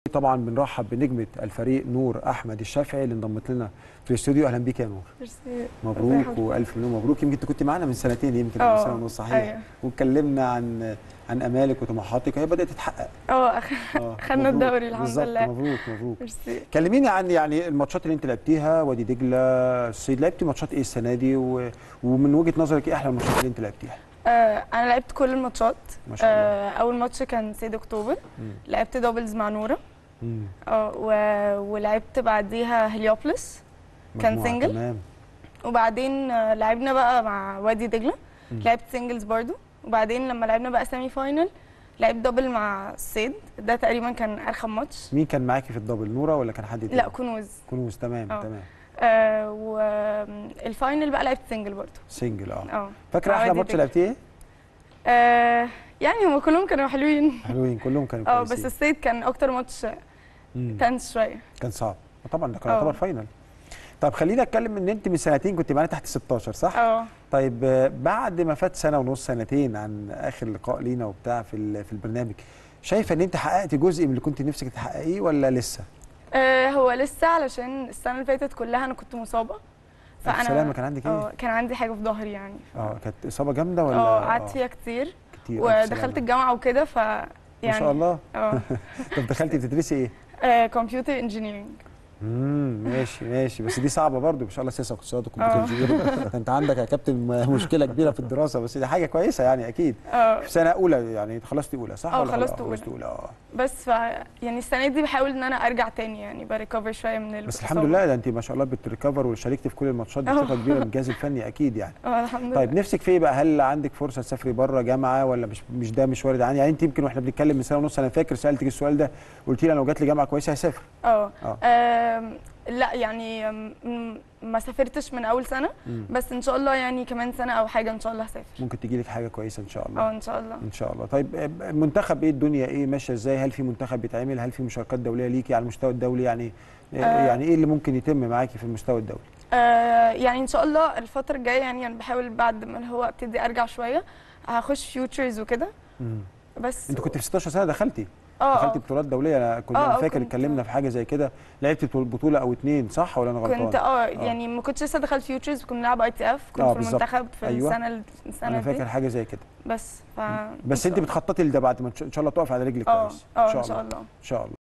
طبعا بنرحب بنجمه الفريق نور احمد الشافعي اللي انضمت لنا في الاستوديو اهلا بيك يا نور ميرسي مبروك والف مليون مبروك يمكن انت كنت معانا من سنتين يمكن اه، من سنه ونص صحيح ايوه. واتكلمنا عن عن امالك وطموحاتك وهي بدات تتحقق اه أخ- اه خدنا مبروك. الدوري الحمد بالظبط، لله. مبروك مبروك ميرسي كلميني عن يعني الماتشات اللي انت لعبتيها وادي دجله الصيد لعبتي ماتشات ايه السنه دي و... ومن وجهه نظرك ايه احلى الماتشات اللي انت لعبتيها آه انا لعبت كل الماتشات ما شاء الله آه اول ماتش كان سيد اكتوبر مم. لعبت دبلز مع نوره مم. اه و... ولعبت بعديها هليوبلس كان مجموعة، سنجل؟ تمام وبعدين آه لعبنا بقى مع وادي دجله مم. لعبت سنجلز برضو وبعدين لما لعبنا بقى سيمي فاينل لعبت دبل مع الصيد ده تقريبا كان ارخم ماتش مين كان معاكي في الدبل نوره ولا كان حد تاني لا كنوز كنوز تمام اه. تمام آه والفاينل بقى لعبت سنجل برضو سنجل اه اه فاكره مع احلى وادي ماتش دجلة. لعبتيه ايه آه يعني هم كلهم كانوا حلوين حلوين كلهم كانوا اه كويسين بس الصيد كان اكتر ماتش مم. تنس شويه كان صعب طبعا ده كان اه. يعتبر فاينل طب خلينا اتكلم ان انت من سنتين كنت معانا تحت 16 صح اه طيب آه، بعد ما فات سنه ونص سنتين عن اخر لقاء لينا وبتاع في ال- في البرنامج شايفه ان انت حققتي جزء من اللي كنت نفسك تحققيه ولا لسه آه، هو لسه علشان السنه اللي فاتت كلها انا كنت مصابه ألف سلامة، كان عندك إيه؟ اه كان عندي حاجه في ظهري يعني ف- اه كانت اصابه جامده ولا اه قعدت فيها كتير كتير ألف ودخلت سلامة. الجامعه وكده ف يعني ما شاء الله اه طب دخلتي تدرسي ايه كمبيوتر انجينيرنج امم ماشي ماشي بس دي صعبه برضو ما شاء الله سياسه واقتصاد وكمبيوتر اه. انجينير انت عندك يا كابتن م- مشكله كبيره في الدراسه بس دي حاجه كويسه يعني اكيد اه في سنه اولى يعني خلصتي اولى صح اه، ولا خلصت خلصت اولى اه بس ف يعني السنه دي بحاول ان انا ارجع تاني يعني بريكفر شويه من بس الإصابة. الحمد لله ده انت ما شاء الله بتريكفر وشاركتي في كل الماتشات دي اه. ثقه كبيره من الجهاز الفني اكيد يعني اه الحمد طيب لله نفسك في ايه بقى هل عندك فرصه تسافري بره جامعه ولا مش مش ده مش وارد عني يعني انت يمكن واحنا بنتكلم من سنه ونص انا فاكر سالتك السؤال ده قلت لي انا لو جات لي جامعه كويسه هسافر اه اه. آم، لا يعني آم، م- ما سافرتش من اول سنه مم. بس ان شاء الله يعني كمان سنه او حاجه ان شاء الله هسافر ممكن تجي لك حاجه كويسه ان شاء الله اه ان شاء الله ان شاء الله طيب آه، المنتخب ايه الدنيا ايه ماشيه ازاي هل في منتخب بيتعمل هل في مشاركات دوليه ليكي على المستوى الدولي يعني آه، آه. يعني ايه اللي ممكن يتم معاكي في المستوى الدولي آه يعني ان شاء الله الفتره الجايه يعني انا بحاول بعد ما اللي هو ابتدي ارجع شويه هخش فيوتشرز وكده مم. بس انت كنت في 16 سنه دخلتي اه دخلتي اه بطولات دوليه انا كنت اه، انا اه، فاكر كنت- اتكلمنا في حاجه زي كده لعبت بطول- بطوله او اتنين صح ولا انا غلطان كنت اه يعني ما كنتش لسه دخلت فيوتشرز كنا بنلعب اي تي اف كنت اه، في بالظبط. المنتخب في أيوة. السنه ال- السنه انا دي فاكر حاجه زي كده بس ف بس انت بتخططي لده بعد ما ان شاء الله تقف على رجلك اه كويس اه ان شاء الله ان شاء الله